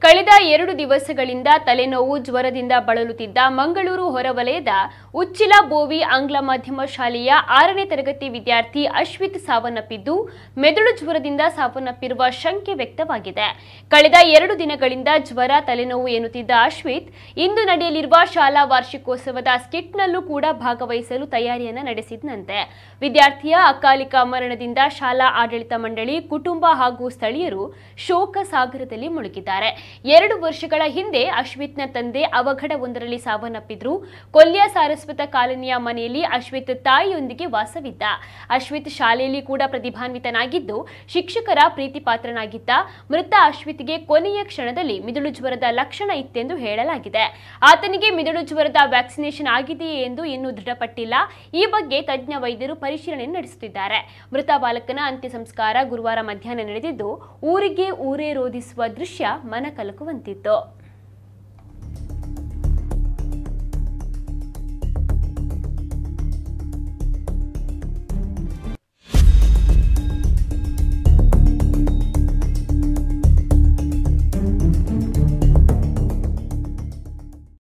ಕಳೆದ ಎರಡು ದಿವಸಗಳಿಂದ ತಲೆನೋವು ಜ್ವರದಿಂದ ಬಳಲುತ್ತಿದ್ದ ಮಂಗಳೂರು ಹೊರವಲಯದ ಉಚ್ಚಿಲ ಬೋವಿ ಆಂಗ್ಲ ಮಾಧ್ಯಮ ಶಾಲೆಯ ಆರನೇ ತರಗತಿ ವಿದ್ಯಾರ್ಥಿ ಅಶ್ವಿತ್ ಸಾವನ್ನಪ್ಪಿದ್ದು ಮೆದುಳು ಜ್ವರದಿಂದ ಸಾವನ್ನಪ್ಪಿರುವ ಶಂಕೆ ವ್ಯಕ್ತವಾಗಿದೆ ಕಳೆದ ಎರಡು ದಿನಗಳಿಂದ ಜ್ವರ ತಲೆನೋವು ಎನ್ನುತ್ತಿದ್ದ ಅಶ್ವಿತ್ ಇಂದು ನಡೆಯಲಿರುವ ಶಾಲಾ ವಾರ್ಷಿಕೋತ್ಸವದ ಸ್ಕಿಟ್ನಲ್ಲೂ ಕೂಡ ಭಾಗವಹಿಸಲು ತಯಾರಿಯನ್ನ ನಡೆಸಿದ್ದಂತೆ ವಿದ್ಯಾರ್ಥಿಯ ಅಕಾಲಿಕ ಮರಣದಿಂದ ಶಾಲಾ ಆಡಳಿತ ಮಂಡಳಿ ಕುಟುಂಬ ಹಾಗೂ ಸ್ಥಳೀಯರು ಶೋಕ ಸಾಗರದಲ್ಲಿ ಮುಳುಗಿದ್ದಾರೆ ಎರಡು ವರ್ಷಗಳ ಹಿಂದೆ ಅಶ್ವಿತ್ನ ತಂದೆ ಅವಘಡವೊಂದರಲ್ಲಿ ಸಾವನ್ನಪ್ಪಿದ್ರು ಕೊಲ್ಯ ಸಾರಸ್ವತ ಕಾಲನಿಯ ಮನೆಯಲ್ಲಿ ಅಶ್ವಿತ್ ತಾಯಿಯೊಂದಿಗೆ ವಾಸವಿದ್ದ ಅಶ್ವಿತ್ ಶಾಲೆಯಲ್ಲಿ ಕೂಡ ಪ್ರತಿಭಾನ್ವಿತನಾಗಿದ್ದು ಶಿಕ್ಷಕರ ಪ್ರೀತಿ ಪಾತ್ರನಾಗಿದ್ದ ಮೃತ ಅಶ್ವಿತ್ಗೆ ಕೊನೆಯ ಕ್ಷಣದಲ್ಲಿ ಮಿದುಳು ಜ್ವರದ ಲಕ್ಷಣ ಇತ್ತೆಂದು ಹೇಳಲಾಗಿದೆ ಆತನಿಗೆ ಮಿದುಳು ಜ್ವರದ ವ್ಯಾಕ್ಸಿನೇಷನ್ ಆಗಿದೆಯೇ ಎಂದು ಇನ್ನೂ ದೃಢಪಟ್ಟಿಲ್ಲ ಈ ಬಗ್ಗೆ ತಜ್ಞ ವೈದ್ಯರು ಪರಿಶೀಲನೆ ನಡೆಸುತ್ತಿದ್ದಾರೆ ಮೃತ ಬಾಲಕನ ಅಂತ್ಯ ಸಂಸ್ಕಾರ ಗುರುವಾರ ಮಧ್ಯಾಹ್ನ ನಡೆದಿದ್ದು ಊರಿಗೆ ಊರೇ ರೋಧಿಸುವ ದೃಶ್ಯ ಮನಕಲಕುವಂತಿತ್ತು